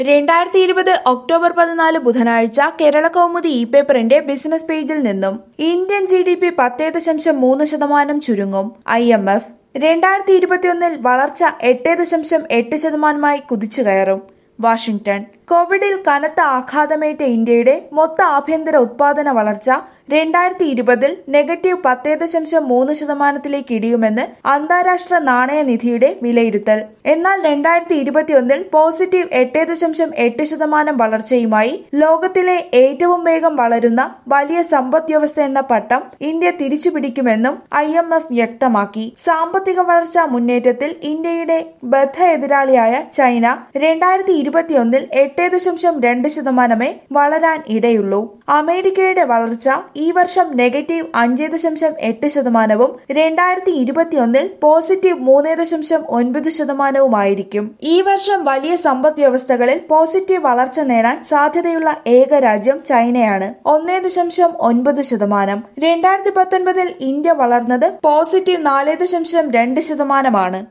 രണ്ടായിരത്തി ഇരുപത് ഒക്ടോബർ പതിനാല് ബുധനാഴ്ച കേരള കൗമുദി ഇ പേപ്പറിന്റെ ബിസിനസ് പേജിൽ നിന്നും ഇന്ത്യൻ ജി ഡി പി പത്തേ ദശാംശം മൂന്ന് ശതമാനം ചുരുങ്ങും ഐ എം എഫ് രണ്ടായിരത്തി ഇരുപത്തിയൊന്നിൽ വളർച്ച എട്ട് ദശാംശം എട്ട് ശതമാനമായി കുതിച്ചു കയറും വാഷിംഗ്ടൺ കോവിഡിൽ കനത്ത ആഘാതമേറ്റ ഇന്ത്യയുടെ മൊത്ത ആഭ്യന്തര ഉത്പാദന വളർച്ച രണ്ടായിരത്തി ഇരുപതിൽ നെഗറ്റീവ് പത്തേ ദശാംശം മൂന്ന് ശതമാനത്തിലേക്ക് ഇടിയുമെന്ന് അന്താരാഷ്ട്ര നാണയനിധിയുടെ വിലയിരുത്തൽ എന്നാൽ രണ്ടായിരത്തി ഇരുപത്തിയൊന്നിൽ പോസിറ്റീവ് എട്ട് ദശാംശം എട്ട് ശതമാനം വളർച്ചയുമായി ലോകത്തിലെ ഏറ്റവും വേഗം വളരുന്ന വലിയ സമ്പദ് വ്യവസ്ഥ എന്ന പട്ടം ഇന്ത്യ തിരിച്ചുപിടിക്കുമെന്നും ഐ എം എഫ് വ്യക്തമാക്കി സാമ്പത്തിക വളർച്ചാ മുന്നേറ്റത്തിൽ ഇന്ത്യയുടെ ബദ്ധ എതിരാളിയായ ചൈന രണ്ടായിരത്തി ഇരുപത്തിയൊന്നിൽ എട്ട് ദശാംശം രണ്ട് ശതമാനമേ വളരാൻ ഇടയുള്ളൂ അമേരിക്കയുടെ വളർച്ച ഈ വർഷം നെഗറ്റീവ് അഞ്ച് ദശാംശം എട്ട് ശതമാനവും രണ്ടായിരത്തി ഇരുപത്തിയൊന്നിൽ പോസിറ്റീവ് മൂന്ന് ദശാംശം ഒൻപത് ശതമാനവുമായിരിക്കും ഈ വർഷം വലിയ സമ്പദ് വ്യവസ്ഥകളിൽ പോസിറ്റീവ് വളർച്ച നേടാൻ സാധ്യതയുള്ള ഏക രാജ്യം ചൈനയാണ് ഒന്നേ ദശാംശം ഒൻപത് ശതമാനം രണ്ടായിരത്തി പത്തൊൻപതിൽ ഇന്ത്യ വളർന്നത് പോസിറ്റീവ് നാല് ദശാംശം രണ്ട് ശതമാനമാണ്